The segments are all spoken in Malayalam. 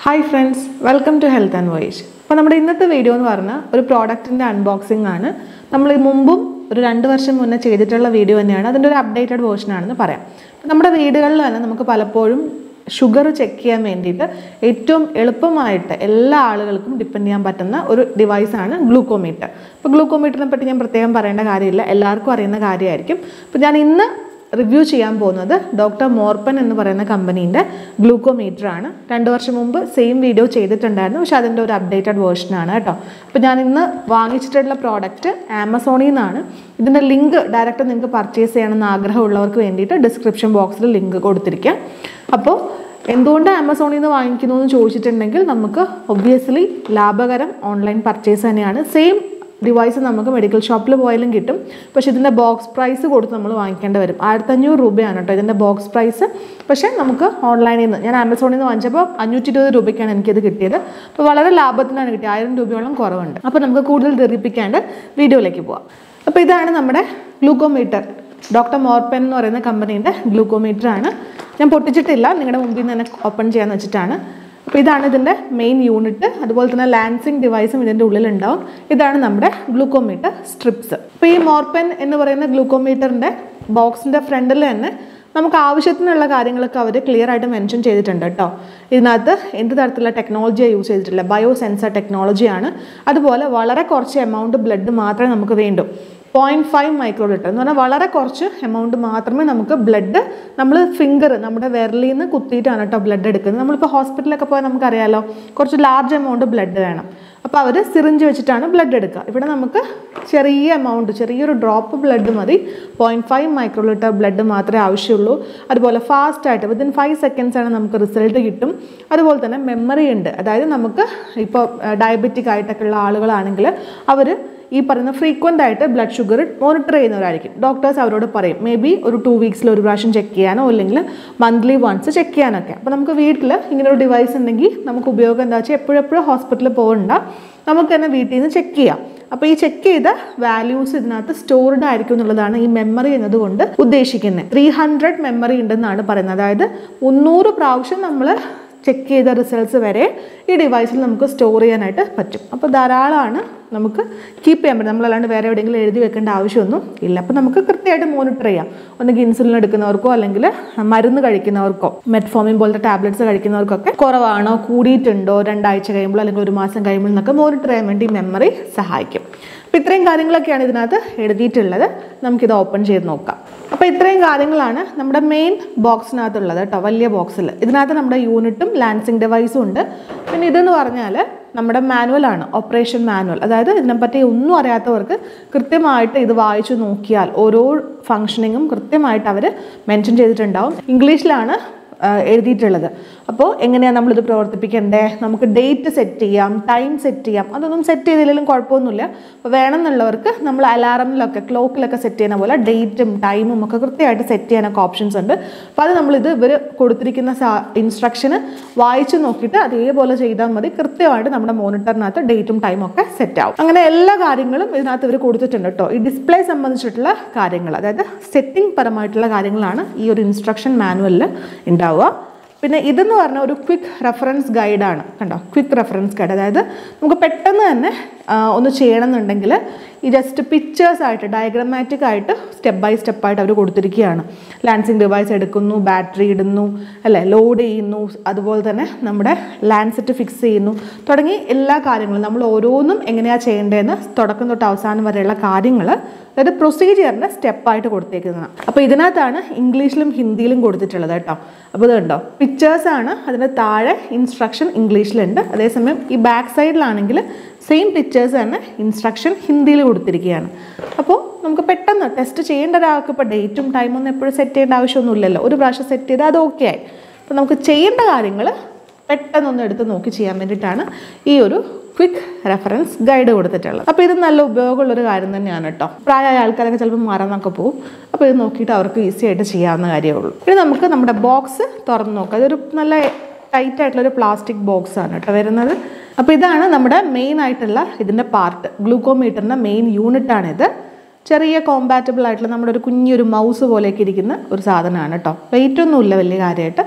hi friends welcome to health and voice അപ്പോൾ നമ്മുടെ ഇന്നത്തെ വീഡിയോ എന്ന് പറഞ്ഞാൽ ഒരു പ്രോഡക്റ്റിൻ്റെ അൺബോക്സിംഗ് ആണ് നമ്മൾ ഈ മുമ്പും ഒരു രണ്ട് വർഷം മുന്നേ ചെയ്തിട്ടുള്ള വീഡിയോ തന്നെയാണ് അതിൻ്റെ ഒരു അപ്ഡേറ്റഡ് വേർഷൻ ആണെന്ന് പറയാം അപ്പോൾ നമ്മുടെ വീടുകളിൽ തന്നെ നമുക്ക് പലപ്പോഴും ഷുഗർ ചെക്ക് ചെയ്യാൻ വേണ്ടിയിട്ട് ഏറ്റവും എളുപ്പമായിട്ട് എല്ലാ ആളുകൾക്കും ഡിപ്പെൻഡ് ചെയ്യാൻ പറ്റുന്ന ഒരു ഡിവൈസാണ് ഗ്ലൂക്കോമീറ്റർ അപ്പോൾ ഗ്ലൂക്കോമീറ്ററിനെ പറ്റി ഞാൻ പ്രത്യേകം പറയേണ്ട കാര്യമില്ല എല്ലാവർക്കും അറിയുന്ന കാര്യമായിരിക്കും അപ്പോൾ ഞാൻ ഇന്ന് റിവ്യൂ ചെയ്യാൻ പോകുന്നത് ഡോക്ടർ മോർപ്പൻ എന്ന് പറയുന്ന കമ്പനീൻ്റെ ഗ്ലൂക്കോമീറ്റർ ആണ് രണ്ട് വർഷം മുമ്പ് സെയിം വീഡിയോ ചെയ്തിട്ടുണ്ടായിരുന്നു പക്ഷെ അതിൻ്റെ ഒരു അപ്ഡേറ്റഡ് വേർഷനാണ് കേട്ടോ അപ്പോൾ ഞാൻ ഇന്ന് വാങ്ങിച്ചിട്ടുള്ള പ്രോഡക്റ്റ് ആമസോണിൽ നിന്നാണ് ഇതിൻ്റെ ലിങ്ക് ഡയറക്റ്റ് നിങ്ങൾക്ക് പർച്ചേസ് ചെയ്യണമെന്ന് ആഗ്രഹമുള്ളവർക്ക് വേണ്ടിയിട്ട് ഡിസ്ക്രിപ്ഷൻ ബോക്സിൽ ലിങ്ക് കൊടുത്തിരിക്കാം അപ്പോൾ എന്തുകൊണ്ട് ആമസോണിൽ നിന്ന് വാങ്ങിക്കുന്നു എന്ന് ചോദിച്ചിട്ടുണ്ടെങ്കിൽ നമുക്ക് ഒബ്വിയസ്ലി ലാഭകരം ഓൺലൈൻ പർച്ചേസ് തന്നെയാണ് സെയിം ഡിവൈസ് നമുക്ക് മെഡിക്കൽ ഷോപ്പിൽ പോയാലും കിട്ടും പക്ഷേ ഇതിൻ്റെ ബോക്സ് പ്രൈസ് കൊടുത്ത് നമ്മൾ വാങ്ങിക്കേണ്ടി വരും ആയിരത്തഞ്ഞൂറ് രൂപയാണ് കേട്ടോ ഇതിൻ്റെ ബോക്സ് പ്രൈസ് പക്ഷേ നമുക്ക് ഓൺലൈനിൽ നിന്ന് ഞാൻ ആമസോണിൽ നിന്ന് വാങ്ങിച്ചപ്പോൾ അഞ്ഞൂറ്റി ഇരുപത് രൂപയ്ക്കാണ് എനിക്കിത് കിട്ടിയത് അപ്പോൾ വളരെ ലാഭത്തിനാണ് കിട്ടിയത് ആയിരം രൂപയോളം കുറവുണ്ട് അപ്പോൾ നമുക്ക് കൂടുതൽ തെറിപ്പിക്കാണ്ട് വീഡിയോയിലേക്ക് പോവാം അപ്പോൾ ഇതാണ് നമ്മുടെ ഗ്ലൂക്കോമീറ്റർ ഡോക്ടർ മോർപ്പൻ എന്ന് പറയുന്ന കമ്പനീൻ്റെ ഗ്ലൂക്കോമീറ്റർ ആണ് ഞാൻ പൊട്ടിച്ചിട്ടില്ല നിങ്ങളുടെ മുമ്പിൽ നിന്ന് തന്നെ ഓപ്പൺ ചെയ്യാന്ന് വെച്ചിട്ടാണ് അപ്പോൾ ഇതാണ് ഇതിൻ്റെ മെയിൻ യൂണിറ്റ് അതുപോലെ തന്നെ ലാൻസിങ് ഡിവൈസും ഇതിൻ്റെ ഉള്ളിലുണ്ടാവും ഇതാണ് നമ്മുടെ ഗ്ലൂക്കോമീറ്റർ സ്ട്രിപ്സ് അപ്പോൾ ഈ മോർപ്പൻ എന്ന് പറയുന്ന ഗ്ലൂക്കോമീറ്ററിൻ്റെ ബോക്സിൻ്റെ ഫ്രണ്ടിൽ തന്നെ നമുക്ക് ആവശ്യത്തിനുള്ള കാര്യങ്ങളൊക്കെ അവർ ക്ലിയർ ആയിട്ട് മെൻഷൻ ചെയ്തിട്ടുണ്ട് കേട്ടോ ഇതിനകത്ത് എന്ത് തരത്തിലുള്ള ടെക്നോളജിയാണ് യൂസ് ചെയ്തിട്ടില്ല ബയോ സെൻസർ ടെക്നോളജിയാണ് അതുപോലെ വളരെ കുറച്ച് എമൗണ്ട് ബ്ലഡ് മാത്രമേ നമുക്ക് വേണ്ടൂ പോയിൻറ്റ് ഫൈവ് മൈക്രോ ലിറ്റർ എന്ന് പറഞ്ഞാൽ വളരെ കുറച്ച് എമൗണ്ട് മാത്രമേ നമുക്ക് ബ്ലഡ് നമ്മൾ ഫിംഗർ നമ്മുടെ വിരലിൽ നിന്ന് കുത്തിയിട്ടാണ് കേട്ടോ ബ്ലഡ് എടുക്കുന്നത് നമ്മളിപ്പോൾ ഹോസ്പിറ്റലിലൊക്കെ പോയാൽ നമുക്കറിയാലോ കുറച്ച് ലാർജ് എമൗണ്ട് ബ്ലഡ് വേണം അപ്പോൾ അവർ സിറിഞ്ച് വെച്ചിട്ടാണ് ബ്ലഡ് എടുക്കുക ഇവിടെ നമുക്ക് ചെറിയ എമൗണ്ട് ചെറിയൊരു ഡ്രോപ്പ് ബ്ലഡ് മതി point five micro litre blood മാത്രമേ ആവശ്യമുള്ളൂ അതുപോലെ ഫാസ്റ്റായിട്ട് വിത്തിൻ ഫൈവ് സെക്കൻഡ്സ് ആണ് നമുക്ക് റിസൾട്ട് കിട്ടും അതുപോലെ തന്നെ മെമ്മറി ഉണ്ട് അതായത് നമുക്ക് ഇപ്പോൾ ഡയബറ്റിക് ആയിട്ടൊക്കെ ഉള്ള ആളുകളാണെങ്കിൽ അവർ ഈ പറയുന്ന ഫ്രീക്വൻ്റ് ആയിട്ട് ബ്ലഡ് ഷുഗർ മോണിറ്റർ ചെയ്യുന്നവരായിരിക്കും ഡോക്ടേഴ്സ് അവരോട് പറയും മേ ബി ഒരു ടു വീക്സിൽ ഒരു പ്രാവശ്യം ചെക്ക് ചെയ്യാനോ അല്ലെങ്കിൽ മന്ത്ലി വൺസ് ചെക്ക് ചെയ്യാനൊക്കെ അപ്പോൾ നമുക്ക് വീട്ടിൽ ഇങ്ങനെ ഒരു ഡിവൈസ് ഉണ്ടെങ്കിൽ നമുക്ക് ഉപയോഗം എന്താ വെച്ചാൽ എപ്പോഴെപ്പോഴും ഹോസ്പിറ്റലിൽ പോകണ്ട നമുക്ക് തന്നെ വീട്ടിൽ നിന്ന് ചെക്ക് ചെയ്യാം അപ്പോൾ ഈ ചെക്ക് ചെയ്ത വാല്യൂസ് ഇതിനകത്ത് സ്റ്റോർഡ് ആയിരിക്കും എന്നുള്ളതാണ് ഈ മെമ്മറി എന്നതുകൊണ്ട് ഉദ്ദേശിക്കുന്നത് ത്രീ ഹൺഡ്രഡ് മെമ്മറി ഉണ്ടെന്നാണ് പറയുന്നത് അതായത് മുന്നൂറ് പ്രാവശ്യം നമ്മൾ ചെക്ക് ചെയ്ത റിസൾട്ട്സ് വരെ ഈ ഡിവൈസിൽ നമുക്ക് സ്റ്റോർ ചെയ്യാനായിട്ട് പറ്റും അപ്പോൾ ധാരാളമാണ് നമുക്ക് കീപ്പ് ചെയ്യാൻ പറ്റും നമ്മളല്ലാണ്ട് വേറെ എവിടെയെങ്കിലും എഴുതി വെക്കേണ്ട ആവശ്യമൊന്നും ഇല്ല അപ്പോൾ നമുക്ക് കൃത്യമായിട്ട് മോണിറ്റർ ചെയ്യാം ഒന്നുകിൽ ഇൻസുലിൻ എടുക്കുന്നവർക്കോ അല്ലെങ്കിൽ മരുന്ന് കഴിക്കുന്നവർക്കോ മെറ്റ്ഫോമിൻ പോലത്തെ ടാബ്ലറ്റ്സ് കഴിക്കുന്നവർക്കൊക്കെ കുറവാണോ കൂടിയിട്ടുണ്ടോ രണ്ടാഴ്ച കഴിയുമ്പോൾ അല്ലെങ്കിൽ ഒരു മാസം കഴിയുമ്പോൾ എന്നൊക്കെ മോണിറ്റർ ചെയ്യാൻ വേണ്ടി മെമ്മറി സഹായിക്കും അപ്പോൾ ഇത്രയും കാര്യങ്ങളൊക്കെയാണ് ഇതിനകത്ത് എഴുതിയിട്ടുള്ളത് നമുക്കിത് ഓപ്പൺ ചെയ്ത് നോക്കാം അപ്പോൾ ഇത്രയും കാര്യങ്ങളാണ് നമ്മുടെ മെയിൻ ബോക്സിനകത്തുള്ളത് കേട്ടോ വലിയ ബോക്സിൽ ഇതിനകത്ത് നമ്മുടെ യൂണിറ്റും ലാൻസിങ് ഡിവൈസും ഉണ്ട് പിന്നെ ഇതെന്ന് പറഞ്ഞാൽ നമ്മുടെ മാനുവലാണ് ഓപ്പറേഷൻ മാനുവൽ അതായത് ഇതിനെപ്പറ്റി ഒന്നും അറിയാത്തവർക്ക് കൃത്യമായിട്ട് ഇത് വായിച്ചു നോക്കിയാൽ ഓരോ ഫങ്ഷനിങ്ങും കൃത്യമായിട്ട് അവർ മെൻഷൻ ചെയ്തിട്ടുണ്ടാവും ഇംഗ്ലീഷിലാണ് എഴുതിയിട്ടുള്ളത് അപ്പോൾ എങ്ങനെയാണ് നമ്മളിത് പ്രവർത്തിപ്പിക്കേണ്ടത് നമുക്ക് ഡേറ്റ് സെറ്റ് ചെയ്യാം ടൈം സെറ്റ് ചെയ്യാം അതൊന്നും സെറ്റ് ചെയ്തില്ലെങ്കിലും കുഴപ്പമൊന്നുമില്ല അപ്പോൾ വേണമെന്നുള്ളവർക്ക് നമ്മൾ അലാറമിലൊക്കെ ക്ലോക്കിലൊക്കെ സെറ്റ് ചെയ്യുന്ന പോലെ ഡേറ്റും ടൈമും ഒക്കെ കൃത്യമായിട്ട് സെറ്റ് ചെയ്യാനൊക്കെ ഓപ്ഷൻസ് ഉണ്ട് അപ്പോൾ അത് നമ്മളിത് ഇവർ കൊടുത്തിരിക്കുന്ന ഇൻസ്ട്രക്ഷന് വായിച്ചു നോക്കിയിട്ട് അതേപോലെ ചെയ്താൽ മതി കൃത്യമായിട്ട് നമ്മുടെ മോണിറ്ററിനകത്ത് ഡേറ്റും ടൈമും ഒക്കെ സെറ്റ് ആവും അങ്ങനെ എല്ലാ കാര്യങ്ങളും ഇതിനകത്ത് ഇവർ കൊടുത്തിട്ടുണ്ട് കേട്ടോ ഈ ഡിസ്പ്ലേ സംബന്ധിച്ചിട്ടുള്ള കാര്യങ്ങൾ അതായത് സെറ്റിംഗ് പരമായിട്ടുള്ള കാര്യങ്ങളാണ് ഈ ഒരു ഇൻസ്ട്രക്ഷൻ മാനുവലിൽ ഉണ്ടാവുക പിന്നെ ഇതെന്ന് പറഞ്ഞാൽ ഒരു ക്വിക്ക് റെഫറൻസ് ഗൈഡാണ് കണ്ടോ ക്വിക്ക് റെഫറൻസ് ഗൈഡ് അതായത് നമുക്ക് പെട്ടെന്ന് തന്നെ ഒന്ന് ചെയ്യണമെന്നുണ്ടെങ്കിൽ ഈ ജസ്റ്റ് പിക്ചേഴ്സ് ആയിട്ട് ഡയഗ്രമാറ്റിക് ആയിട്ട് സ്റ്റെപ്പ് ബൈ സ്റ്റെപ്പായിട്ട് അവർ കൊടുത്തിരിക്കുകയാണ് ലാൻസിങ് ഡിവൈസ് എടുക്കുന്നു ബാറ്ററി ഇടുന്നു അല്ലേ ലോഡ് ചെയ്യുന്നു അതുപോലെ തന്നെ നമ്മുടെ ലാൻസെറ്റ് ഫിക്സ് ചെയ്യുന്നു തുടങ്ങി എല്ലാ കാര്യങ്ങളും നമ്മൾ ഓരോന്നും എങ്ങനെയാണ് ചെയ്യേണ്ടതെന്ന് തുടക്കം തൊട്ട് അവസാനം വരെയുള്ള കാര്യങ്ങൾ അതായത് പ്രൊസീജിയറിൻ്റെ സ്റ്റെപ്പായിട്ട് കൊടുത്തേക്കുന്നതാണ് അപ്പോൾ ഇതിനകത്താണ് ഇംഗ്ലീഷിലും ഹിന്ദിയിലും കൊടുത്തിട്ടുള്ളത് കേട്ടോ അപ്പോൾ ഇത് കണ്ടോ പിക്ചേഴ്സാണ് അതിൻ്റെ താഴെ ഇൻസ്ട്രക്ഷൻ ഇംഗ്ലീഷിലുണ്ട് അതേസമയം ഈ ബാക്ക് സൈഡിലാണെങ്കിൽ സെയിം പിക്ചേഴ്സ് തന്നെ ഇൻസ്ട്രക്ഷൻ ഹിന്ദിയിൽ കൊടുത്തിരിക്കുകയാണ് അപ്പോൾ നമുക്ക് പെട്ടെന്ന് ടെസ്റ്റ് ചെയ്യേണ്ട ഒരാൾക്ക് ഇപ്പോൾ ഡേറ്റും ടൈമും ഒന്നും എപ്പോഴും സെറ്റ് ചെയ്യേണ്ട ആവശ്യമൊന്നുമില്ലല്ലോ ഒരു പ്രാവശ്യം സെറ്റ് ചെയ്താൽ അത് ഓക്കെ ആയി അപ്പോൾ നമുക്ക് ചെയ്യേണ്ട കാര്യങ്ങൾ പെട്ടെന്നൊന്ന് എടുത്ത് നോക്കി ചെയ്യാൻ വേണ്ടിയിട്ടാണ് ഈ ഒരു ക്വിക്ക് റെഫറൻസ് ഗൈഡ് കൊടുത്തിട്ടുള്ളത് അപ്പോൾ ഇത് നല്ല ഉപയോഗമുള്ളൊരു കാര്യം തന്നെയാണ് കേട്ടോ പ്രായമായ ആൾക്കാരൊക്കെ ചിലപ്പോൾ മറന്നൊക്കെ പോകും അപ്പോൾ ഇത് നോക്കിയിട്ട് അവർക്ക് ഈസി ആയിട്ട് ചെയ്യാവുന്ന കാര്യമേ ഉള്ളൂ ഇനി നമുക്ക് നമ്മുടെ ബോക്സ് തുറന്ന് നോക്കാം ഇതൊരു നല്ല ടൈറ്റ് ആയിട്ടുള്ളൊരു പ്ലാസ്റ്റിക് ബോക്സ് ആണ് കേട്ടോ വരുന്നത് അപ്പോൾ ഇതാണ് നമ്മുടെ മെയിൻ ആയിട്ടുള്ള ഇതിൻ്റെ പാർട്ട് ഗ്ലൂക്കോമീറ്ററിൻ്റെ മെയിൻ യൂണിറ്റ് ആണിത് ചെറിയ കോമ്പാറ്റബിൾ ആയിട്ടുള്ള നമ്മുടെ ഒരു കുഞ്ഞൊരു മൗസ് പോലെയൊക്കെ ഇരിക്കുന്ന ഒരു സാധനമാണ് കേട്ടോ വെയിറ്റ് ഒന്നുമില്ല വലിയ കാര്യമായിട്ട്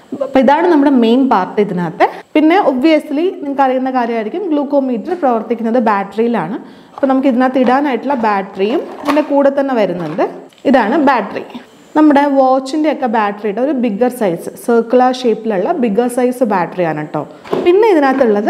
അപ്പോൾ ഇതാണ് നമ്മുടെ മെയിൻ പാർട്ട് ഇതിനകത്ത് പിന്നെ ഒബ്വിയസ്ലി നിങ്ങൾക്ക് അറിയുന്ന കാര്യമായിരിക്കും ഗ്ലൂക്കോമീറ്റർ പ്രവർത്തിക്കുന്നത് ബാറ്ററിയിലാണ് അപ്പോൾ നമുക്ക് ഇതിനകത്ത് ഇടാനായിട്ടുള്ള ബാറ്ററിയും ഇതിൻ്റെ കൂടെ തന്നെ വരുന്നുണ്ട് ഇതാണ് ബാറ്ററി നമ്മുടെ വാച്ചിൻ്റെ ഒക്കെ ബാറ്ററിയുടെ ഒരു ബിഗ്ഗർ സൈസ് സർക്കുലർ ഷേപ്പിലുള്ള ബിഗ്ഗർ സൈസ് ബാറ്ററിയാണ് കേട്ടോ പിന്നെ ഇതിനകത്തുള്ളത്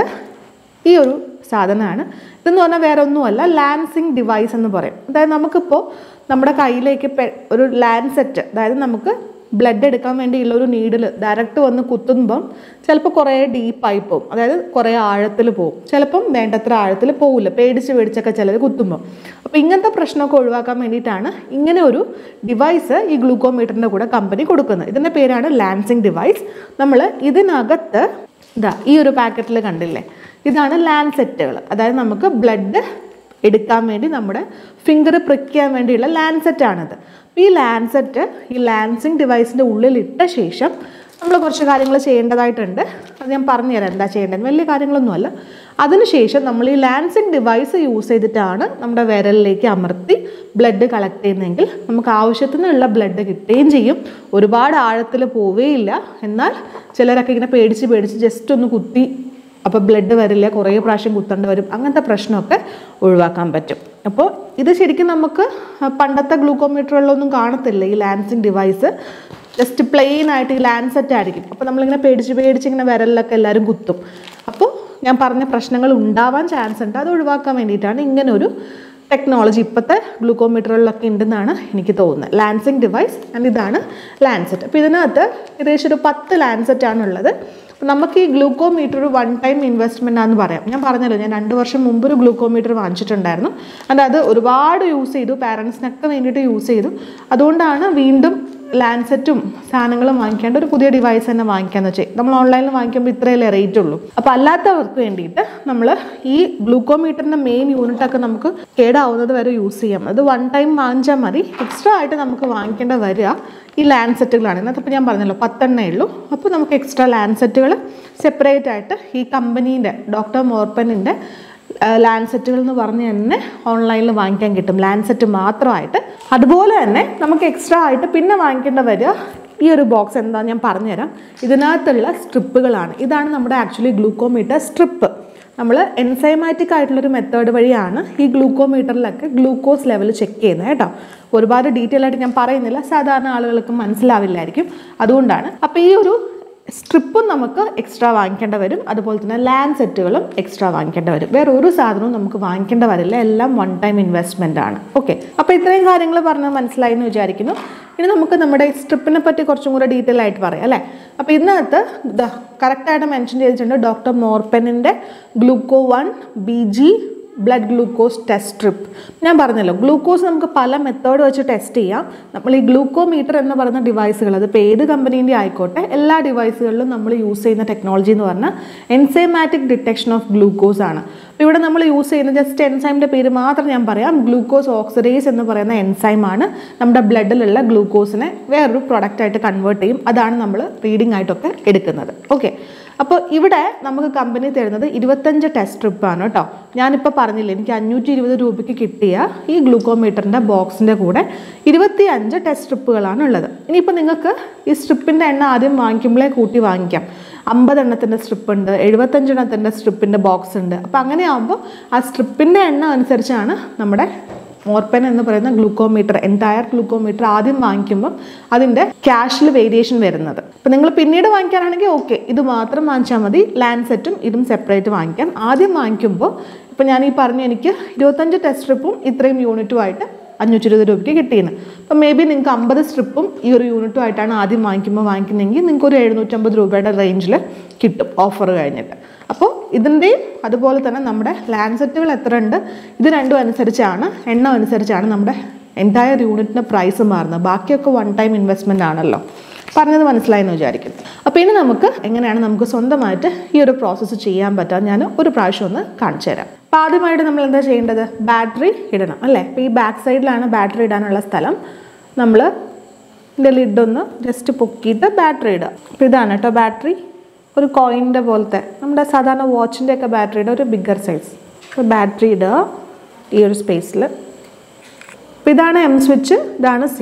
ഈ ഒരു സാധനമാണ് ഇതെന്ന് പറഞ്ഞാൽ വേറെ ഒന്നുമല്ല ലാൻസിങ് ഡിവൈസ് എന്ന് പറയും അതായത് നമുക്കിപ്പോൾ നമ്മുടെ കയ്യിലേക്ക് പെ- ഒരു ലാൻസെറ്റ് അതായത് നമുക്ക് ബ്ലഡ് എടുക്കാൻ വേണ്ടിയുള്ള ഒരു നീഡിൽ ഡയറക്റ്റ് വന്ന് കുത്തുമ്പം ചിലപ്പോൾ കുറേ ഡീപ്പായി പോകും അതായത് കുറേ ആഴത്തിൽ പോകും ചിലപ്പം വേണ്ടത്ര ആഴത്തിൽ പോകില്ല പേടിച്ച് പേടിച്ചൊക്കെ ചിലർ കുത്തുമ്പം അപ്പോൾ ഇങ്ങനത്തെ പ്രശ്നമൊക്കെ ഒഴിവാക്കാൻ വേണ്ടിയിട്ടാണ് ഇങ്ങനെ ഒരു ഡിവൈസ് ഈ ഗ്ലൂക്കോമീറ്ററിൻ്റെ കൂടെ കമ്പനി കൊടുക്കുന്നത് ഇതിൻ്റെ പേരാണ് ലാൻസിങ് ഡിവൈസ് നമ്മൾ ഇതിനകത്ത് ഇതാ ഈ ഒരു പാക്കറ്റിൽ കണ്ടില്ലേ ഇതാണ് ലാൻസെറ്റുകൾ അതായത് നമുക്ക് ബ്ലഡ് എടുക്കാൻ വേണ്ടി നമ്മുടെ ഫിംഗർ പ്രിക്ക് ചെയ്യാൻ വേണ്ടിയുള്ള ലാൻസെറ്റാണിത് അപ്പോൾ ഈ ലാൻസെറ്റ് ഈ ലാൻസിങ് ഡിവൈസിൻ്റെ ഉള്ളിൽ ഇട്ട ശേഷം നമ്മൾ കുറച്ച് കാര്യങ്ങൾ ചെയ്യേണ്ടതായിട്ടുണ്ട് അത് ഞാൻ പറഞ്ഞുതരാം എന്താ ചെയ്യേണ്ടത് വലിയ കാര്യങ്ങളൊന്നുമല്ല അതിനുശേഷം നമ്മൾ ഈ ലാൻസിങ് ഡിവൈസ് യൂസ് ചെയ്തിട്ടാണ് നമ്മുടെ വിരലിലേക്ക് അമർത്തി ബ്ലഡ് കളക്ട് ചെയ്യുന്നതെങ്കിൽ നമുക്ക് ആവശ്യത്തിനുള്ള ബ്ലഡ് കിട്ടുകയും ചെയ്യും ഒരുപാട് ആഴത്തിൽ പോവുകയില്ല എന്നാൽ ചിലരൊക്കെ ഇങ്ങനെ പേടിച്ച് പേടിച്ച് ജസ്റ്റ് ഒന്ന് കുത്തി അപ്പോൾ ബ്ലഡ് വരില്ല കുറേ പ്രാവശ്യം കുത്തേണ്ടി വരും അങ്ങനത്തെ പ്രശ്നമൊക്കെ ഒഴിവാക്കാൻ പറ്റും അപ്പോൾ ഇത് ശരിക്കും നമുക്ക് പണ്ടത്തെ ഗ്ലൂക്കോമീറ്ററുകളിലൊന്നും കാണത്തില്ല ഈ ലാൻസിങ് ഡിവൈസ് ജസ്റ്റ് പ്ലെയിൻ ആയിട്ട് ഈ ലാൻസെറ്റ് ആയിരിക്കും അപ്പോൾ നമ്മളിങ്ങനെ പേടിച്ച് പേടിച്ച് ഇങ്ങനെ വിരലിലൊക്കെ എല്ലാവരും കുത്തും അപ്പോൾ ഞാൻ പറഞ്ഞ പ്രശ്നങ്ങൾ ഉണ്ടാവാൻ ചാൻസ് ഉണ്ട് അത് ഒഴിവാക്കാൻ വേണ്ടിയിട്ടാണ് ഇങ്ങനെ ഒരു ടെക്നോളജി ഇപ്പോഴത്തെ ഗ്ലൂക്കോമീറ്ററുകളിലൊക്കെ ഉണ്ടെന്നാണ് എനിക്ക് തോന്നുന്നത് ലാൻസിങ് ഡിവൈസ് ആൻഡ് ഇതാണ് ലാൻസെറ്റ് അപ്പോൾ ഇതിനകത്ത് ഏകദേശം ഒരു പത്ത് ലാൻസെറ്റ് ആണുള്ളത് അപ്പോൾ നമുക്ക് ഈ ഗ്ലൂക്കോമീറ്റർ ഒരു വൺ ടൈം ഇൻവെസ്റ്റ്മെൻ്റ് ആണെന്ന് പറയാം ഞാൻ പറഞ്ഞല്ലോ ഞാൻ രണ്ട് വർഷം മുമ്പ് ഒരു ഗ്ലൂക്കോമീറ്റർ വാങ്ങിച്ചിട്ടുണ്ടായിരുന്നു and അത് ഒരുപാട് യൂസ് ചെയ്തു പാരൻസിനൊക്കെ വേണ്ടിയിട്ട് യൂസ് ചെയ്തു അതുകൊണ്ടാണ് വീണ്ടും ലാൻസെറ്റും സാധനങ്ങളും വാങ്ങിക്കാണ്ട് ഒരു പുതിയ ഡിവൈസ് തന്നെ വാങ്ങിക്കാന്ന് വെച്ചാൽ നമ്മൾ ഓൺലൈനിൽ വാങ്ങിക്കുമ്പോൾ ഇത്രയല്ലേ റേറ്റ് ഉള്ളൂ അപ്പോൾ അല്ലാത്തവർക്ക് വേണ്ടിയിട്ട് നമ്മൾ ഈ ഗ്ലൂക്കോമീറ്ററിൻ്റെ മെയിൻ യൂണിറ്റൊക്കെ നമുക്ക് കേടാവുന്നത് വരെ യൂസ് ചെയ്യാം അത് വൺ ടൈം വാങ്ങിച്ചാൽ മതി എക്സ്ട്രാ ആയിട്ട് നമുക്ക് വാങ്ങിക്കേണ്ട വരിക ഈ ലാൻസെറ്റുകളാണ് ഇന്നത്തെ ഇപ്പോൾ ഞാൻ പറഞ്ഞല്ലോ പത്തെണ്ണേ ഉള്ളൂ അപ്പോൾ നമുക്ക് എക്സ്ട്രാ ലാൻസെറ്റുകൾ സെപ്പറേറ്റ് ആയിട്ട് ഈ കമ്പനീൻ്റെ ഡോക്ടർ മോർപ്പനിൻ്റെ ലാൻസെറ്റുകൾ എന്ന് പറഞ്ഞ് തന്നെ ഓൺലൈനിൽ വാങ്ങിക്കാൻ കിട്ടും ലാൻസെറ്റ് മാത്രമായിട്ട് അതുപോലെ തന്നെ നമുക്ക് എക്സ്ട്രാ ആയിട്ട് പിന്നെ വാങ്ങിക്കേണ്ട വരിക ഈ ഒരു ബോക്സ് എന്താ ഞാൻ പറഞ്ഞുതരാം ഇതിനകത്തുള്ള സ്ട്രിപ്പുകളാണ് ഇതാണ് നമ്മുടെ ആക്ച്വലി ഗ്ലൂക്കോമീറ്റർ സ്ട്രിപ്പ് നമ്മൾ എൻസൈമാറ്റിക് ആയിട്ടുള്ളൊരു മെത്തേഡ് വഴിയാണ് ഈ ഗ്ലൂക്കോമീറ്ററിലൊക്കെ ഗ്ലൂക്കോസ് ലെവൽ ചെക്ക് ചെയ്യുന്നത് കേട്ടോ ഒരുപാട് ഡീറ്റെയിൽ ആയിട്ട് ഞാൻ പറയുന്നില്ല സാധാരണ ആളുകൾക്ക് മനസ്സിലാവില്ലായിരിക്കും അതുകൊണ്ടാണ് അപ്പോൾ ഈ ഒരു സ്ട്രിപ്പും നമുക്ക് എക്സ്ട്രാ വാങ്ങിക്കേണ്ട വരും അതുപോലെ തന്നെ ലാൻഡ് സെറ്റുകളും എക്സ്ട്രാ വാങ്ങിക്കേണ്ട വരും വേറെ ഒരു സാധനവും നമുക്ക് വാങ്ങിക്കേണ്ട വരില്ല എല്ലാം വൺ ടൈം ഇൻവെസ്റ്റ്മെൻ്റ് ആണ് ഓക്കെ അപ്പോൾ ഇത്രയും കാര്യങ്ങൾ പറഞ്ഞ് മനസ്സിലായി എന്ന് വിചാരിക്കുന്നു ഇനി നമുക്ക് നമ്മുടെ സ്ട്രിപ്പിനെ പറ്റി കുറച്ചും കൂടെ ഡീറ്റെയിൽ ആയിട്ട് പറയാം അല്ലേ അപ്പോൾ ഇതിനകത്ത് കറക്റ്റായിട്ട് മെൻഷൻ ചെയ്തിട്ടുണ്ട് ഡോക്ടർ മോർപ്പനിൻ്റെ gluco one B G blood glucose test strip ഞാൻ പറഞ്ഞല്ലോ ഗ്ലൂക്കോസ് നമുക്ക് പല മെത്തേഡ് വെച്ച് ടെസ്റ്റ് ചെയ്യാം നമ്മൾ ഈ ഗ്ലൂക്കോമീറ്റർ എന്ന് പറയുന്ന ഡിവൈസുകൾ അതിപ്പോൾ ഏത് കമ്പനീൻ്റെ ആയിക്കോട്ടെ എല്ലാ ഡിവൈസുകളിലും നമ്മൾ യൂസ് ചെയ്യുന്ന ടെക്നോളജി എന്ന് പറഞ്ഞാൽ എൻസൈമാറ്റിക് ഡിറ്റക്ഷൻ ഓഫ് ഗ്ലൂക്കോസ് ആണ് അപ്പോൾ ഇവിടെ നമ്മൾ യൂസ് ചെയ്യുന്ന ജസ്റ്റ് എൻസൈമിൻ്റെ പേര് മാത്രം ഞാൻ പറയാം ഗ്ലൂക്കോസ് ഓക്സിഡേസ് എന്ന് പറയുന്ന എൻസൈമാണ് നമ്മുടെ ബ്ലഡിലുള്ള ഗ്ലൂക്കോസിനെ വേറൊരു പ്രൊഡക്റ്റായിട്ട് കൺവേർട്ട് ചെയ്യും അതാണ് നമ്മൾ റീഡിംഗ് ആയിട്ടൊക്കെ എടുക്കുന്നത് ഓക്കെ അപ്പോൾ ഇവിടെ നമുക്ക് കമ്പനി തരുന്നത് ഇരുപത്തഞ്ച് ടെസ്റ്റ് സ്ട്രിപ്പാണ് കേട്ടോ ഞാനിപ്പോൾ പറഞ്ഞില്ല എനിക്ക് അഞ്ഞൂറ്റി ഇരുപത് രൂപയ്ക്ക് കിട്ടിയ ഈ ഗ്ലൂക്കോമീറ്ററിൻ്റെ ബോക്സിൻ്റെ കൂടെ ഇരുപത്തി അഞ്ച് ടെസ്റ്റ് സ്ട്രിപ്പുകളാണ് ഉള്ളത് ഇനിയിപ്പോൾ നിങ്ങൾക്ക് ഈ സ്ട്രിപ്പിൻ്റെ എണ്ണം ആദ്യം വാങ്ങിക്കുമ്പോഴേ കൂട്ടി വാങ്ങിക്കാം അമ്പത് എണ്ണത്തിൻ്റെ സ്ട്രിപ്പ് ഉണ്ട് എഴുപത്തഞ്ച് എണ്ണത്തിൻ്റെ സ്ട്രിപ്പിൻ്റെ ബോക്സ് ഉണ്ട് അപ്പോൾ അങ്ങനെ ആകുമ്പോൾ ആ സ്ട്രിപ്പിൻ്റെ എണ്ണം അനുസരിച്ചാണ് നമ്മുടെ മോർപ്പൻ എന്ന് പറയുന്ന ഗ്ലൂക്കോമീറ്റർ എൻറ്റയർ ഗ്ലൂക്കോമീറ്റർ ആദ്യം വാങ്ങിക്കുമ്പോൾ അതിൻ്റെ ക്യാഷിൽ വേരിയേഷൻ വരുന്നത് അപ്പോൾ നിങ്ങൾ പിന്നീട് വാങ്ങിക്കാനാണെങ്കിൽ ഓക്കെ ഇത് മാത്രം വാങ്ങിച്ചാൽ മതി ലാൻഡ് സെറ്റും ഇതും സെപ്പറേറ്റ് വാങ്ങിക്കാം ആദ്യം വാങ്ങിക്കുമ്പോൾ ഇപ്പോൾ ഞാൻ ഈ പറഞ്ഞു എനിക്ക് ഇരുപത്തഞ്ച് ടെസ്റ്റ് സ്ട്രിപ്പും ഇത്രയും യൂണിറ്റുമായിട്ട് അഞ്ഞൂറ്റി ഇരുപത് രൂപയ്ക്ക് കിട്ടിയെന്ന് അപ്പോൾ മേ ബി നിങ്ങൾക്ക് അമ്പത് സ്ട്രിപ്പും ഈ ഒരു യൂണിറ്റും ആയിട്ടാണ് ആദ്യം വാങ്ങിക്കുമ്പോൾ വാങ്ങിക്കുന്നതെങ്കിൽ നിങ്ങൾക്ക് ഒരു എഴുന്നൂറ്റമ്പത് രൂപയുടെ റേഞ്ചിൽ കിട്ടും ഓഫർ കഴിഞ്ഞിട്ട് അപ്പോൾ ഇതിൻ്റെയും അതുപോലെ തന്നെ നമ്മുടെ ലാൻസെറ്റുകൾ എത്ര ഉണ്ട് ഇത് രണ്ടും അനുസരിച്ചാണ് എണ്ണം അനുസരിച്ചാണ് നമ്മുടെ എൻറ്റയർ യൂണിറ്റിൻ്റെ പ്രൈസ് മാറുന്നത് ബാക്കിയൊക്കെ വൺ ടൈം ഇൻവെസ്റ്റ്മെൻ്റ് ആണല്ലോ പറഞ്ഞത് മനസ്സിലായെന്ന് വിചാരിക്കുന്നു അപ്പോൾ ഇനി നമുക്ക് എങ്ങനെയാണ് നമുക്ക് സ്വന്തമായിട്ട് ഈ ഒരു പ്രോസസ്സ് ചെയ്യാൻ പറ്റുക ഞാൻ ഒരു പ്രാവശ്യം ഒന്ന് കാണിച്ചു തരാം അപ്പോൾ ആദ്യമായിട്ട് നമ്മൾ എന്താ ചെയ്യേണ്ടത് ബാറ്ററി ഇടണം അല്ലേ അപ്പോൾ ഈ ബാക്ക് സൈഡിലാണ് ബാറ്ററി ഇടാനുള്ള സ്ഥലം നമ്മൾ ഇതിൻ്റെ ലിഡൊന്ന് ജസ്റ്റ് പൊക്കിയിട്ട് ബാറ്ററി ഇടുക അപ്പോൾ ഇതാണ് കേട്ടോ ബാറ്ററി ഒരു കോയിൻ്റെ പോലത്തെ നമ്മുടെ സാധാരണ വാച്ചിൻ്റെ ഒക്കെ ബാറ്ററിയുടെ ഒരു ബിഗ്ഗർ സൈസ് അപ്പോൾ ബാറ്ററി ഇടുക ഈ ഒരു സ്പേസിൽ അപ്പോൾ ഇതാണ് എം സ്വിച്ച് ഇതാണ് സി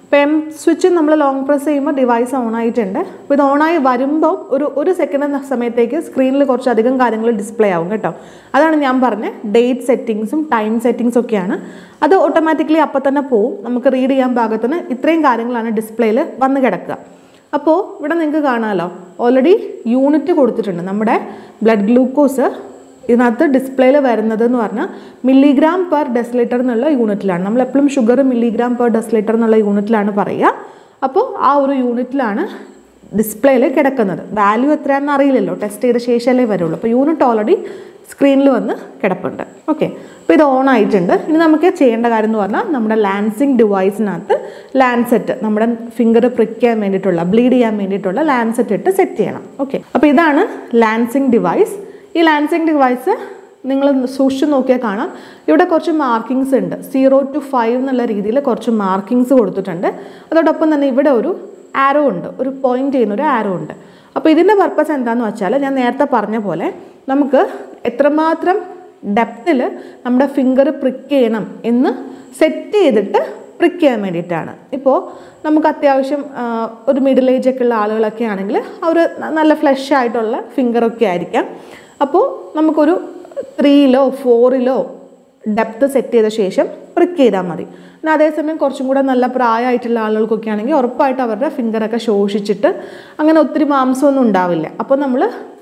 അപ്പോൾ എം സ്വിച്ച് നമ്മൾ ലോങ് പ്രസ് ചെയ്യുമ്പോൾ ഡിവൈസ് ഓൺ ആയിട്ടുണ്ട് അപ്പോൾ ഇത് ഓണായി വരുമ്പോൾ ഒരു ഒരു സെക്കൻഡ് സമയത്തേക്ക് സ്ക്രീനിൽ കുറച്ചധികം കാര്യങ്ങൾ ഡിസ്പ്ലേ ആവും കേട്ടോ അതാണ് ഞാൻ പറഞ്ഞ ഡേറ്റ് സെറ്റിങ്സും ടൈം സെറ്റിങ്സും ഒക്കെയാണ് അത് ഓട്ടോമാറ്റിക്കലി അപ്പോൾ തന്നെ പോവും നമുക്ക് റീഡ് ചെയ്യാൻ പാകത്തിന് ഇത്രയും കാര്യങ്ങളാണ് ഡിസ്പ്ലേയിൽ വന്ന് കിടക്കുക അപ്പോൾ ഇവിടെ നിങ്ങൾക്ക് കാണാമല്ലോ ഓൾറെഡി യൂണിറ്റ് കൊടുത്തിട്ടുണ്ട് നമ്മുടെ ബ്ലഡ് ഗ്ലൂക്കോസ് ഇതിനകത്ത് ഡിസ്പ്ലേയിൽ വരുന്നത് എന്ന് പറഞ്ഞാൽ മില്ലിഗ്രാം പെർ ഡെസിലിറ്റർ എന്നുള്ള യൂണിറ്റിലാണ് നമ്മൾ എപ്പോഴും ഷുഗർ മില്ലിഗ്രാം പെർ ഡെസിലിറ്റർ എന്നുള്ള യൂണിറ്റിലാണ് പറയുക അപ്പോൾ ആ ഒരു യൂണിറ്റിലാണ് ഡിസ്പ്ലേയിൽ കിടക്കുന്നത് വാല്യൂ എത്രയാണെന്ന് അറിയില്ലല്ലോ ടെസ്റ്റ് ചെയ്ത ശേഷമല്ലേ വരുള്ളൂ അപ്പോൾ യൂണിറ്റ് ഓൾറെഡി സ്ക്രീനിൽ വന്ന് കിടപ്പുണ്ട് ഓക്കെ അപ്പോൾ ഇത് ഓൺ ആയിട്ടുണ്ട് ഇനി നമുക്ക് ചെയ്യേണ്ട കാര്യം എന്ന് പറഞ്ഞാൽ നമ്മുടെ ലാൻസിങ് ഡിവൈസിനകത്ത് ലാൻസെറ്റ് നമ്മുടെ ഫിംഗർ പ്രിക്ക് ചെയ്യാൻ വേണ്ടിയിട്ടുള്ള ബ്ലീഡ് ചെയ്യാൻ വേണ്ടിയിട്ടുള്ള ലാൻസെറ്റ് ഇട്ട് സെറ്റ് ചെയ്യണം ഓക്കെ അപ്പോൾ ഇതാണ് ലാൻസിങ് ഡിവൈസ് ഈ ലാൻസിങ് ഡിവൈസ് നിങ്ങൾ സൂക്ഷിച്ച് നോക്കിയാൽ കാണാം ഇവിടെ കുറച്ച് മാർക്കിങ്സ് ഉണ്ട് സീറോ ടു ഫൈവ് എന്നുള്ള രീതിയിൽ കുറച്ച് മാർക്കിങ്സ് കൊടുത്തിട്ടുണ്ട് അതോടൊപ്പം തന്നെ ഇവിടെ ഒരു ആരോ ഉണ്ട് ഒരു പോയിന്റ് ചെയ്യുന്ന ഒരു ആരോ ഉണ്ട് അപ്പോൾ ഇതിൻ്റെ പർപ്പസ് എന്താണെന്ന് വെച്ചാൽ ഞാൻ നേരത്തെ പറഞ്ഞ പോലെ നമുക്ക് എത്രമാത്രം ഡെപ്തിൽ നമ്മുടെ ഫിംഗർ പ്രിക്ക് ചെയ്യണം എന്ന് സെറ്റ് ചെയ്തിട്ട് പ്രിക്ക് ചെയ്യാൻ വേണ്ടിയിട്ടാണ് ഇപ്പോൾ നമുക്ക് അത്യാവശ്യം ആ, ഒരു മിഡിൽ ഏജ് ഒക്കെ ഉള്ള ആളുകളൊക്കെ ആണെങ്കിൽ അവർ നല്ല ഫ്ലഷ് ആയിട്ടുള്ള ഫിംഗറൊക്കെ ആയിരിക്കാം അപ്പോൾ നമുക്കൊരു ത്രീയിലോ ഫോറിലോ ഡെപ്ത് സെറ്റ് ചെയ്ത ശേഷം പ്രിക്ക് ചെയ്താൽ മതി പിന്നെ അതേസമയം കുറച്ചും കൂടെ നല്ല പ്രായമായിട്ടുള്ള ആളുകൾക്കൊക്കെ ആണെങ്കിൽ ഉറപ്പായിട്ട് അവരുടെ ഫിംഗറൊക്കെ ശോഷിച്ചിട്ട് അങ്ങനെ ഒത്തിരി മാംസമൊന്നും ഉണ്ടാവില്ല അപ്പോൾ നമ്മൾ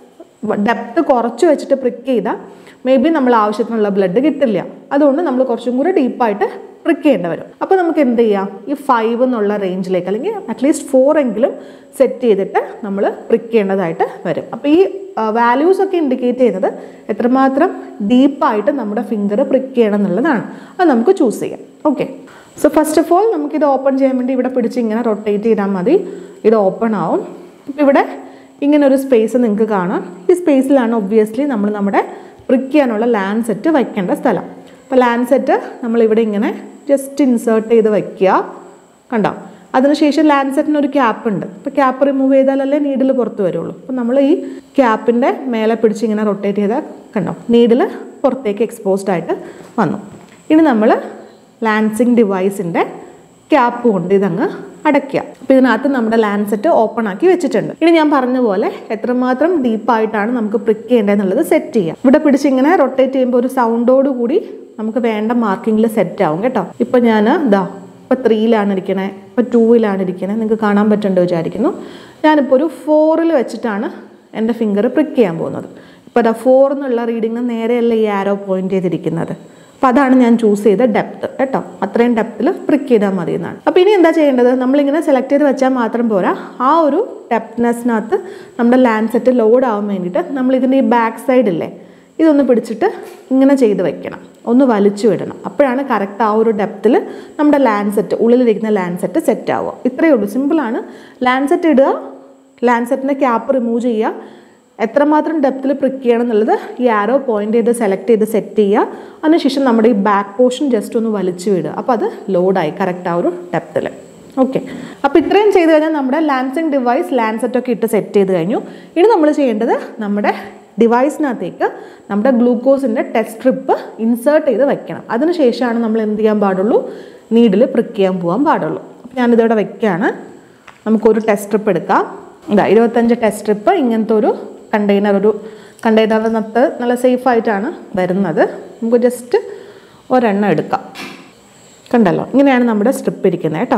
ഡെപ്ത് കുറച്ച് വെച്ചിട്ട് പ്രിക്ക് ചെയ്താൽ മേ ബി നമ്മൾ ആവശ്യത്തിനുള്ള ബ്ലഡ് കിട്ടില്ല അതുകൊണ്ട് നമ്മൾ കുറച്ചും കൂടി ഡീപ്പായിട്ട് പ്രിക്ക് ചെയ്യേണ്ടി വരും അപ്പോൾ നമുക്ക് എന്ത് ചെയ്യാം ഈ ഫൈവ് എന്നുള്ള റേഞ്ചിലേക്ക് അല്ലെങ്കിൽ അറ്റ്ലീസ്റ്റ് ഫോർ എങ്കിലും സെറ്റ് ചെയ്തിട്ട് നമ്മൾ പ്രിക്ക് ചെയ്യേണ്ടതായിട്ട് വരും അപ്പോൾ ഈ വാല്യൂസ് ഒക്കെ ഇൻഡിക്കേറ്റ് ചെയ്യുന്നത് എത്രമാത്രം ഡീപ്പായിട്ട് നമ്മുടെ ഫിംഗർ പ്രിക്ക് ചെയ്യണം എന്നുള്ളതാണ് അത് നമുക്ക് ചൂസ് ചെയ്യാം okay so first of all നമുക്കിത് ഓപ്പൺ ചെയ്യാൻ വേണ്ടി ഇവിടെ പിടിച്ച് ഇങ്ങനെ റൊട്ടേറ്റ് ചെയ്താൽ മതി ഇത് ഓപ്പൺ ആവും ഇപ്പം ഇവിടെ ഇങ്ങനെ ഒരു സ്പേസ് നിങ്ങൾക്ക് കാണാം ഈ സ്പേസിലാണ് ഒബ്വിയസ്ലി നമ്മൾ നമ്മുടെ പ്രിക്ക് ചെയ്യാനുള്ള ലാൻഡ് സെറ്റ് വയ്ക്കേണ്ട സ്ഥലം അപ്പോൾ ലാൻഡ് സെറ്റ് നമ്മളിവിടെ ഇങ്ങനെ ജസ്റ്റ് ഇൻസേർട്ട് ചെയ്ത് വയ്ക്കുക കണ്ടോ അതിനുശേഷം ലാൻഡ് സെറ്റിന് ഒരു ക്യാപ്പ് ഉണ്ട് അപ്പോൾ ക്യാപ്പ് റിമൂവ് ചെയ്താലല്ലേ നീഡിൽ പുറത്ത് വരുള്ളൂ അപ്പോൾ നമ്മൾ ഈ ക്യാപ്പിൻ്റെ മേലെ പിടിച്ച് ഇങ്ങനെ റൊട്ടേറ്റ് ചെയ്താൽ കണ്ടോ നീഡിൽ പുറത്തേക്ക് എക്സ്പോസ്ഡ് ആയിട്ട് വന്നു ഇനി നമ്മൾ ലാൻസിങ് ഡിവൈസിൻ്റെ ക്യാപ്പ് കൊണ്ട് ഇതങ്ങ് അടയ്ക്കുക അപ്പോൾ ഇതിനകത്ത് നമ്മുടെ ലാൻസെറ്റ് ഓപ്പൺ ആക്കി വെച്ചിട്ടുണ്ട് ഇനി ഞാൻ പറഞ്ഞ പോലെ എത്രമാത്രം ഡീപ്പായിട്ടാണ് നമുക്ക് പ്രിക്ക് ചെയ്യേണ്ടതെന്നുള്ളത് സെറ്റ് ചെയ്യാം ഇവിടെ പിടിച്ച് ഇങ്ങനെ റൊട്ടേറ്റ് ചെയ്യുമ്പോൾ ഒരു സൗണ്ടോട് കൂടി നമുക്ക് വേണ്ട മാർക്കിങ്ങിൽ സെറ്റ് ആവും കേട്ടോ ഇപ്പം ഞാൻ ഇതാ ഇപ്പം ത്രീയിലാണ് ഇരിക്കണേ ഇപ്പം ടൂവിലാണ് ഇരിക്കണേ നിങ്ങൾക്ക് കാണാൻ പറ്റുന്നുണ്ട് വിചാരിക്കുന്നു ഞാനിപ്പോൾ ഒരു ഫോറിൽ വെച്ചിട്ടാണ് എൻ്റെ ഫിംഗർ പ്രിക്ക് ചെയ്യാൻ പോകുന്നത് ഇപ്പോൾ അതാ ഫോർ എന്നുള്ള റീഡിങ്ങിന് നേരെയല്ല ഈ ആരോ പോയിന്റ് ചെയ്തിരിക്കുന്നത് അപ്പോൾ അതാണ് ഞാൻ ചൂസ് ചെയ്ത ഡെപ്ത് കേട്ടോ അത്രയും ഡെപ്തിൽ പ്രിക്ക് ചെയ്താൽ മതി എന്നാണ് അപ്പോൾ ഇനി എന്താ ചെയ്യേണ്ടത് നമ്മളിങ്ങനെ സെലക്ട് ചെയ്ത് വെച്ചാൽ മാത്രം പോരാ ആ ഒരു ഡെപ്ത്നെസ്സിനകത്ത് നമ്മുടെ ലാൻഡ് സെറ്റ് ലോഡ് ആവാൻ വേണ്ടിയിട്ട് നമ്മൾ ഇതിൻ്റെ ഈ ബാക്ക് സൈഡ് ഇല്ലേ ഇതൊന്ന് പിടിച്ചിട്ട് ഇങ്ങനെ ചെയ്ത് വെക്കണം ഒന്ന് വലിച്ചു വിടണം അപ്പോഴാണ് കറക്റ്റ് ആ ഒരു ഡെപ്തിൽ നമ്മുടെ ലാൻഡ് സെറ്റ് ഉള്ളിലിരിക്കുന്ന ലാൻഡ് സെറ്റ് സെറ്റ് ആവുക ഇത്രയേ ഉള്ളൂ സിമ്പിളാണ് ലാൻഡ് സെറ്റ് ഇടുക ലാൻഡ് സെറ്റിൻ്റെ ക്യാപ്പ് റിമൂവ് ചെയ്യുക എത്രമാത്രം ഡെപ്തിൽ പ്രിക്ക് ചെയ്യണം എന്നുള്ളത് ഈ ആരോ പോയിന്റ് ചെയ്ത് സെലക്ട് ചെയ്ത് സെറ്റ് ചെയ്യുക അതിനുശേഷം നമ്മുടെ ഈ ബാക്ക് പോർഷൻ ജസ്റ്റ് ഒന്ന് വലിച്ചു വിടുക അപ്പോൾ അത് ലോഡായി കറക്റ്റ് ആ ഒരു ഡെപ്തിൽ ഓക്കെ അപ്പോൾ ഇത്രയും ചെയ്ത് കഴിഞ്ഞാൽ നമ്മുടെ ലാൻസിങ് ഡിവൈസ് ലാൻസെറ്റ് ഒക്കെ ഇട്ട് സെറ്റ് ചെയ്ത് കഴിഞ്ഞു ഇനി നമ്മൾ ചെയ്യേണ്ടത് നമ്മുടെ ഡിവൈസിനകത്തേക്ക് നമ്മുടെ ഗ്ലൂക്കോസിൻ്റെ ടെസ്റ്റ് സ്ട്രിപ്പ് ഇൻസേർട്ട് ചെയ്ത് വെക്കണം അതിനുശേഷമാണ് നമ്മൾ എന്ത് ചെയ്യാൻ പാടുള്ളൂ നീഡിൽ പ്രിക്ക് ചെയ്യാൻ പോകാൻ പാടുള്ളൂ അപ്പോൾ ഞാനിതിവിടെ വെക്കുകയാണ് നമുക്കൊരു ടെസ്റ്റ് സ്ട്രിപ്പ് എടുക്കാം ഇതാ ഇരുപത്തഞ്ച് ടെസ്റ്റ് സ്ട്രിപ്പ് ഇങ്ങനത്തെ ഒരു കണ്ടെയ്നർ ഒരു കണ്ടെയ്നറിനകത്ത് നല്ല സേഫ് ആയിട്ടാണ് വരുന്നത് നമുക്ക് ജസ്റ്റ് ഒരെണ്ണം എടുക്കാം കണ്ടല്ലോ ഇങ്ങനെയാണ് നമ്മുടെ സ്ട്രിപ്പ് ഇരിക്കുന്നത് കേട്ടോ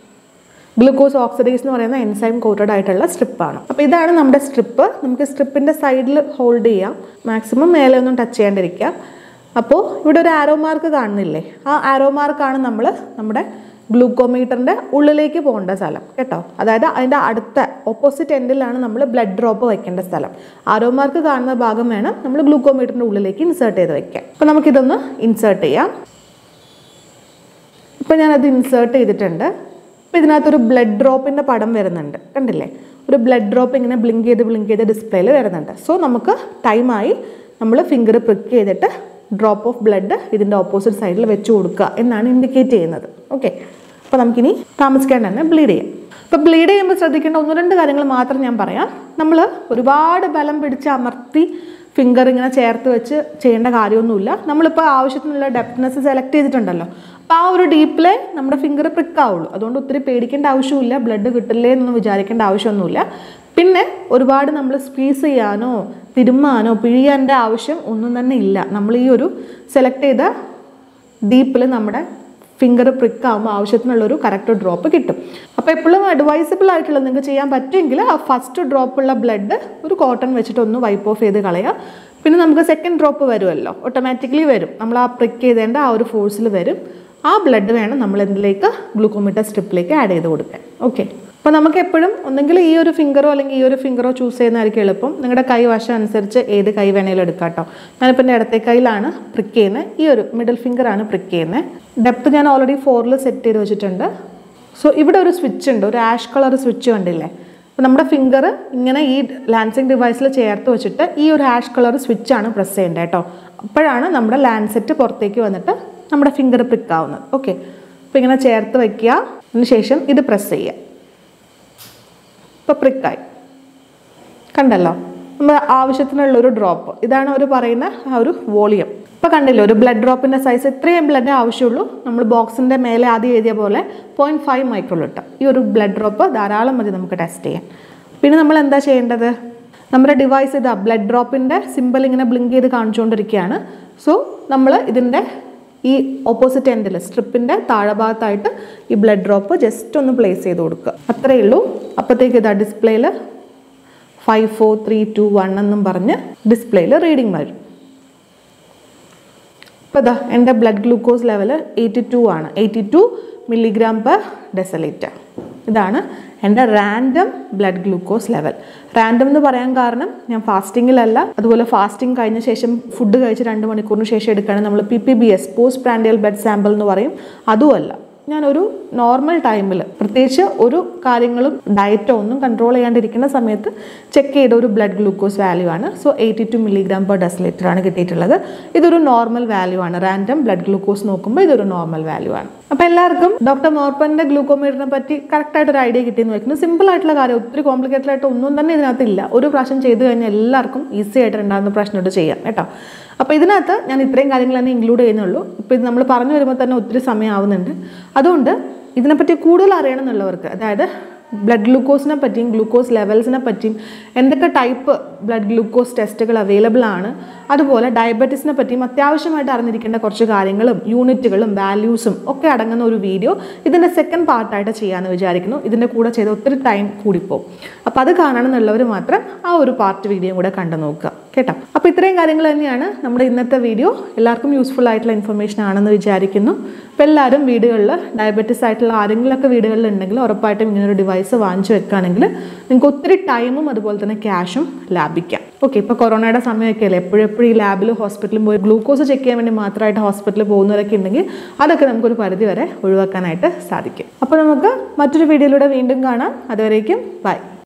ഗ്ലൂക്കോസ് ഓക്സിഡൈസ് എന്ന് പറയുന്ന എൻസൈം കോട്ടഡ് ആയിട്ടുള്ള സ്ട്രിപ്പാണ് അപ്പോൾ ഇതാണ് നമ്മുടെ സ്ട്രിപ്പ് നമുക്ക് സ്ട്രിപ്പിൻ്റെ സൈഡിൽ ഹോൾഡ് ചെയ്യാം മാക്സിമം മേലെ ഒന്നും ടച്ച് ചെയ്യാണ്ടിരിക്കാം അപ്പോൾ ഇവിടെ ഒരു ആരോ മാർക്ക് കാണുന്നില്ലേ ആ ആരോ മാർക്കാണ് നമ്മൾ നമ്മുടെ ഗ്ലൂക്കോമീറ്ററിൻ്റെ ഉള്ളിലേക്ക് പോകേണ്ട സ്ഥലം കേട്ടോ അതായത് അതിൻ്റെ അടുത്ത ഓപ്പോസിറ്റ് എൻഡിലാണ് നമ്മൾ ബ്ലഡ് ഡ്രോപ്പ് വയ്ക്കേണ്ട സ്ഥലം ആരോ മാർക്ക് കാണുന്ന ഭാഗം വേണം നമ്മൾ ഗ്ലൂക്കോമീറ്ററിൻ്റെ ഉള്ളിലേക്ക് ഇൻസേർട്ട് ചെയ്ത് വെക്കാം അപ്പോൾ നമുക്കിതൊന്ന് ഇൻസേർട്ട് ചെയ്യാം ഇപ്പോൾ ഞാനത് ഇൻസേർട്ട് ചെയ്തിട്ടുണ്ട് അപ്പോൾ ഇതിനകത്തൊരു ബ്ലഡ് ഡ്രോപ്പിൻ്റെ പടം വരുന്നുണ്ട് കണ്ടില്ലേ ഒരു ബ്ലഡ് ഡ്രോപ്പ് ഇങ്ങനെ ബ്ലിങ്ക് ചെയ്ത് ബ്ലിങ്ക് ചെയ്ത് ഡിസ്പ്ലേയിൽ വരുന്നുണ്ട് സോ നമുക്ക് ടൈമായി നമ്മൾ ഫിംഗർ പ്രിക്ക് ചെയ്തിട്ട് ഡ്രോപ്പ് ഓഫ് ബ്ലഡ് ഇതിൻ്റെ ഓപ്പോസിറ്റ് സൈഡിൽ വെച്ച് കൊടുക്കുക എന്നാണ് ഇൻഡിക്കേറ്റ് ചെയ്യുന്നത് ഓക്കെ അപ്പോൾ നമുക്കിനി താമസിക്കാണ്ട് തന്നെ ബ്ലീഡ് ചെയ്യാം ഇപ്പോൾ ബ്ലീഡ് ചെയ്യുമ്പോൾ ശ്രദ്ധിക്കേണ്ട ഒന്ന് രണ്ട് കാര്യങ്ങൾ മാത്രം ഞാൻ പറയാം നമ്മൾ ഒരുപാട് ബലം പിടിച്ച് അമർത്തി ഫിംഗർ ഇങ്ങനെ ചേർത്ത് വെച്ച് ചെയ്യേണ്ട കാര്യമൊന്നുമില്ല നമ്മളിപ്പോൾ ആവശ്യത്തിനുള്ള ഡെപ്ത്നെസ് സെലക്ട് ചെയ്തിട്ടുണ്ടല്ലോ അപ്പോൾ ആ ഒരു ഡീപ്പിലെ നമ്മുടെ ഫിംഗർ പ്രിക്കാവുള്ളൂ അതുകൊണ്ട് ഒത്തിരി പേടിക്കേണ്ട ആവശ്യമില്ല ബ്ലഡ് കിട്ടില്ലേ എന്നൊന്നും വിചാരിക്കേണ്ട ആവശ്യമൊന്നുമില്ല പിന്നെ ഒരുപാട് നമ്മൾ സ്ക്വീസ് ചെയ്യാനോ തിരുമ്മാനോ പിഴിയാൻ്റെ ആവശ്യം ഒന്നും തന്നെ ഇല്ല നമ്മൾ ഈ ഒരു സെലക്ട് ചെയ്ത ഡീപ്പിൽ നമ്മുടെ ഫിംഗർ പ്രിക്ക് ആകുമ്പോൾ ആവശ്യത്തിനുള്ളൊരു കറക്റ്റ് ഡ്രോപ്പ് കിട്ടും അപ്പോൾ എപ്പോഴും അഡ്വൈസബിൾ ആയിട്ടുള്ള നിങ്ങൾക്ക് ചെയ്യാൻ പറ്റുമെങ്കിൽ ആ ഫസ്റ്റ് ഡ്രോപ്പുള്ള ബ്ലഡ് ഒരു കോട്ടൺ വെച്ചിട്ട് ഒന്ന് വൈപ്പ് ഓഫ് ചെയ്ത് കളയുക പിന്നെ നമുക്ക് സെക്കൻഡ് ഡ്രോപ്പ് വരുമല്ലോ ഓട്ടോമാറ്റിക്കലി വരും നമ്മൾ ആ പ്രിക്ക് ചെയ്തേണ്ട ആ ഒരു ഫോഴ്സിൽ വരും ആ ബ്ലഡ് വേണം നമ്മൾ എന്തിലേക്ക് ഗ്ലൂക്കോമീറ്റർ സ്ട്രിപ്പിലേക്ക് ആഡ് ചെയ്ത് കൊടുക്കാൻ ഓക്കെ അപ്പോൾ നമുക്ക് എപ്പോഴും ഒന്നെങ്കിൽ ഈ ഒരു ഫിംഗറോ അല്ലെങ്കിൽ ഈ ഒരു ഫിംഗറോ ചൂസ് ചെയ്യുന്നതായിരിക്കും എളുപ്പം നിങ്ങളുടെ കൈ വശം അനുസരിച്ച് ഏത് കൈ വേണേലും എടുക്കാം കേട്ടോ ഞാനിപ്പോൾ എൻ്റെ ഇടത്തെ കൈയിലാണ് പ്രിക്ക് ചെയ്യുന്നത് ഈ ഒരു മിഡിൽ ഫിംഗറാണ് പ്രിക്ക് ചെയ്യുന്നത് ഡെപ്ത് ഞാൻ ഓൾറെഡി ഫോറിൽ സെറ്റ് ചെയ്ത് വെച്ചിട്ടുണ്ട് സോ ഇവിടെ ഒരു സ്വിച്ച് ഉണ്ട് ഒരു ആഷ് കളർ സ്വിച്ച് കണ്ടില്ലേ അപ്പോൾ നമ്മുടെ ഫിംഗർ ഇങ്ങനെ ഈ ലാൻസിങ് ഡിവൈസിൽ ചേർത്ത് വെച്ചിട്ട് ഈ ഒരു ആഷ് കളർ സ്വിച്ചാണ് പ്രസ് ചെയ്യേണ്ടത് കേട്ടോ അപ്പോഴാണ് നമ്മുടെ ലാൻസെറ്റ് പുറത്തേക്ക് വന്നിട്ട് നമ്മുടെ ഫിംഗർ പ്രിക്ക് ആവുന്നത് ഓക്കെ അപ്പോൾ ഇങ്ങനെ ചേർത്ത് വയ്ക്കുക അതിന് ശേഷം ഇത് പ്രസ് ചെയ്യുക ഇപ്പോൾ പ്രിക്കായി കണ്ടല്ലോ നമ്മൾ ആവശ്യത്തിനുള്ള ഒരു ഡ്രോപ്പ് ഇതാണ് അവർ പറയുന്ന ആ ഒരു വോളിയം ഇപ്പോൾ കണ്ടില്ലേ ഒരു ബ്ലഡ് ഡ്രോപ്പിൻ്റെ സൈസ് ഇത്രയും ബ്ലഡ് ആവശ്യമുള്ളൂ നമ്മൾ ബോക്സിൻ്റെ മേലെ ആദ്യം എഴുതിയ പോലെ പോയിൻറ്റ് ഫൈവ് മൈക്രോലിറ്റർ ഈ ഒരു ബ്ലഡ് ഡ്രോപ്പ് ധാരാളം മതി നമുക്ക് ടെസ്റ്റ് ചെയ്യാൻ പിന്നെ നമ്മൾ എന്താ ചെയ്യേണ്ടത് നമ്മുടെ ഡിവൈസ് ഇതാ ബ്ലഡ് ഡ്രോപ്പിൻ്റെ സിമ്പിൾ ഇങ്ങനെ ബ്ലിങ്ക് ചെയ്ത് കാണിച്ചുകൊണ്ടിരിക്കുകയാണ് സോ നമ്മൾ ഇതിൻ്റെ ഈ ഓപ്പോസിറ്റ് എൻഡിൽ സ്ട്രിപ്പിൻ്റെ താഴെഭാഗത്തായിട്ട് ഈ ബ്ലഡ് ഡ്രോപ്പ് ജസ്റ്റ് ഒന്ന് പ്ലേസ് ചെയ്ത് കൊടുക്കുക അത്രയേ ഉള്ളൂ അപ്പോഴത്തേക്ക് ഇതാ ഡിസ്പ്ലേയിൽ five four three two one എന്നും പറഞ്ഞ് ഡിസ്പ്ലേയിൽ റീഡിങ് വരും ഇപ്പോൾ ഇതാ എൻ്റെ blood glucose level eighty two ആണ് eighty two milligram per decilitre ഇതാണ് എൻ്റെ random blood glucose level random എന്ന് പറയാൻ കാരണം ഞാൻ ഫാസ്റ്റിങ്ങിലല്ല അതുപോലെ ഫാസ്റ്റിംഗ് കഴിഞ്ഞ ശേഷം ഫുഡ് കഴിച്ച് രണ്ട് മണിക്കൂറിന് ശേഷം എടുക്കുകയാണെങ്കിൽ നമ്മൾ P P B S post prandial blood sample എന്ന് പറയും അതുമല്ല ഞാനൊരു നോർമൽ ടൈമിൽ പ്രത്യേകിച്ച് ഒരു കാര്യങ്ങളും ഡയറ്റോ ഒന്നും കൺട്രോൾ ചെയ്യാണ്ടിരിക്കുന്ന സമയത്ത് ചെക്ക് ചെയ്ത ഒരു ബ്ലഡ് ഗ്ലൂക്കോസ് വാല്യൂ ആണ് so eighty two milligram per decilitre ആണ് കിട്ടിയിട്ടുള്ളത് ഇതൊരു നോർമൽ വാല്യൂ ആണ് റാൻഡം ബ്ലഡ് ഗ്ലൂക്കോസ് നോക്കുമ്പോൾ ഇതൊരു നോർമൽ വാല്യൂ ആണ് അപ്പോൾ എല്ലാവർക്കും ഡോക്ടർ മോർപ്പൻ്റെ ഗ്ലൂക്കോമീറ്ററിനെ പറ്റി കറക്റ്റായിട്ട് ഒരു ഐഡിയ കിട്ടിയെന്ന് വയ്ക്കുന്നു സിമ്പിൾ ആയിട്ടുള്ള കാര്യം ഒത്തിരി കോംപ്ലിക്കേറ്റഡ് ആയിട്ട് ഒന്നും തന്നെ ഇതിനകത്ത് ഇല്ല ഒരു പ്രാവശ്യം ചെയ്തു കഴിഞ്ഞാൽ എല്ലാവർക്കും ഈസി ആയിട്ട് ഉണ്ടാകുന്ന പ്രശ്നമായിട്ട് ചെയ്യാം കേട്ടോ അപ്പോൾ ഇതിനകത്ത് ഞാൻ ഇത്രയും കാര്യങ്ങൾ തന്നെ ഇൻക്ലൂഡ് ചെയ്യുന്നുള്ളൂ ഇപ്പോൾ ഇത് നമ്മൾ പറഞ്ഞു വരുമ്പോൾ തന്നെ ഒത്തിരി സമയം ആവുന്നുണ്ട് അതുകൊണ്ട് ഇതിനെപ്പറ്റി കൂടുതൽ അറിയണം എന്നുള്ളവർക്ക് അതായത് ബ്ലഡ് ഗ്ലൂക്കോസിനെ പറ്റിയും ഗ്ലൂക്കോസ് ലെവൽസിനെ പറ്റിയും എന്തൊക്കെ ടൈപ്പ് ബ്ലഡ് ഗ്ലൂക്കോസ് ടെസ്റ്റുകൾ അവൈലബിൾ ആണ് അതുപോലെ ഡയബറ്റീസിനെ പറ്റിയും അത്യാവശ്യമായിട്ട് അറിഞ്ഞിരിക്കേണ്ട കുറച്ച് കാര്യങ്ങളും യൂണിറ്റുകളും വാല്യൂസും ഒക്കെ അടങ്ങുന്ന ഒരു വീഡിയോ ഇതിൻ്റെ സെക്കൻഡ് പാർട്ടായിട്ട് ചെയ്യാമെന്ന് വിചാരിക്കുന്നു ഇതിൻ്റെ കൂടെ ചെയ്ത് ഒത്തിരി ടൈം കൂടിപ്പോവും അപ്പോൾ അത് കാണണം എന്നുള്ളവർ മാത്രം ആ ഒരു പാർട്ട് വീഡിയോയും കൂടെ കണ്ടു നോക്കുക കേട്ടോ അപ്പോൾ ഇത്രയും കാര്യങ്ങൾ തന്നെയാണ് നമ്മുടെ ഇന്നത്തെ വീഡിയോ എല്ലാവർക്കും യൂസ്ഫുൾ ആയിട്ടുള്ള ഇൻഫർമേഷൻ ആണെന്ന് വിചാരിക്കുന്നു അപ്പോൾ എല്ലാവരും വീടുകളിൽ ഡയബറ്റീസ് ആയിട്ടുള്ള ആരെങ്കിലുമൊക്കെ വീടുകളിൽ ഉണ്ടെങ്കിൽ ഉറപ്പായിട്ടും ഇങ്ങനൊരു ഡിവൈസ് വാങ്ങിച്ചു വെക്കുകയാണെങ്കിൽ നിങ്ങൾക്ക് ഒത്തിരി ടൈമും അതുപോലെ തന്നെ ക്യാഷും ലാഭിക്കാം ഓക്കെ ഇപ്പോൾ കൊറോണയുടെ സമയമൊക്കെ അല്ലേ എപ്പോഴും എപ്പോഴും ഈ ലാബിലും ഹോസ്പിറ്റലിലും പോയി ഗ്ലൂക്കോസ് ചെക്ക് ചെയ്യാൻ വേണ്ടി മാത്രമായിട്ട് ഹോസ്പിറ്റലിൽ പോകുന്നവരൊക്കെ ഉണ്ടെങ്കിൽ അതൊക്കെ നമുക്കൊരു പരിധി വരെ ഒഴിവാക്കാനായിട്ട് സാധിക്കും അപ്പോൾ നമുക്ക് മറ്റൊരു വീഡിയോയിലൂടെ വീണ്ടും കാണാം അതുവരേക്കും ബൈ